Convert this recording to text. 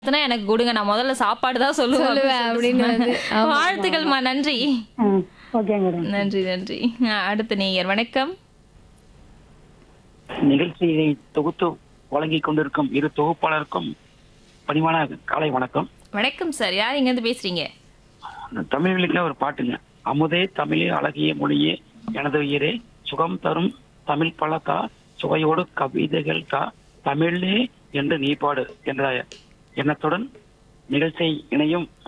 எத்தனை எனக்கு கொடுங்க நான் முதல்ல சாப்பாடு தான் சொல்லுவேன் சொல்லுவேன் அப்படின்னு அப்படின்னு வந்து, சொன்னாங்க. ஆமா, வாழ்த்துக்கள்மா நன்றி ம் ஓகேங்க மேடம் நன்றி நன்றி அஹ் அடுத்த நேயர் வணக்கம் நிகழ்ச்சியை தொகுத்து வழங்கிக் கொண்டிருக்கும் இரு தொகுப்பாளருக்கும் பணிவான காலை வணக்கம் வணக்கம் சார் யார் இங்க இருந்து பேசுறீங்க தமிழ் வெளியில ஒரு பாட்டுங்க அமுதே தமிழே அழகிய மொழியே எனது உயிரே சுகம் தரும் தமிழ் பழக்கா சுவையோடு கவிதைகள் கா தமிழே என்று நீ பாடு என்ற எண்ணத்துடன் நிகழ்ச்சியை இணையும்